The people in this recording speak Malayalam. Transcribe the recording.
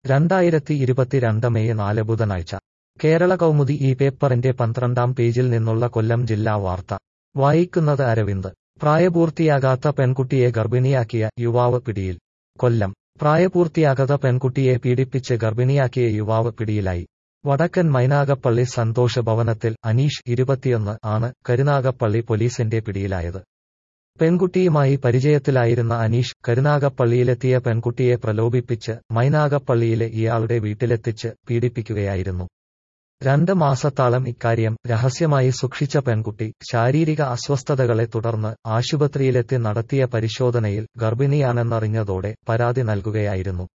രണ്ടായിരത്തി ഇരുപത്തിരണ്ട് മെയ് നാല് ബുധനാഴ്ച കേരള കൗമുദി ഈ പേപ്പറിന്റെ പന്ത്രണ്ടാം പേജിൽ നിന്നുള്ള കൊല്ലം ജില്ലാ വാർത്ത വായിക്കുന്നത് അരവിന്ദ് പ്രായപൂർത്തിയാകാത്ത പെൺകുട്ടിയെ ഗർഭിണിയാക്കിയ യുവാവ് പിടിയിൽ കൊല്ലം പ്രായപൂർത്തിയാകാത്ത പെൺകുട്ടിയെ പീഡിപ്പിച്ച് ഗർഭിണിയാക്കിയ യുവാവ് പിടിയിലായി വടക്കൻ മൈനാഗപ്പള്ളി സന്തോഷ് ഭവനത്തിൽ അനീഷ് ഇരുപത്തിയൊന്ന് ആണ് കരുനാഗപ്പള്ളി പോലീസിന്റെ പിടിയിലായത് പെൺകുട്ടിയുമായി പരിചയത്തിലായിരുന്ന അനീഷ് കരുനാഗപ്പള്ളിയിലെത്തിയ പെൺകുട്ടിയെ പ്രലോഭിപ്പിച്ച് മൈനാഗപ്പള്ളിയിലെ ഇയാളുടെ വീട്ടിലെത്തിച്ച് പീഡിപ്പിക്കുകയായിരുന്നു രണ്ട് മാസത്താളം ഇക്കാര്യം രഹസ്യമായി സൂക്ഷിച്ച പെൺകുട്ടി ശാരീരിക അസ്വസ്ഥതകളെ തുടർന്ന് ആശുപത്രിയിലെത്തി നടത്തിയ പരിശോധനയിൽ ഗർഭിണിയാണെന്നറിഞ്ഞതോടെ പരാതി നൽകുകയായിരുന്നു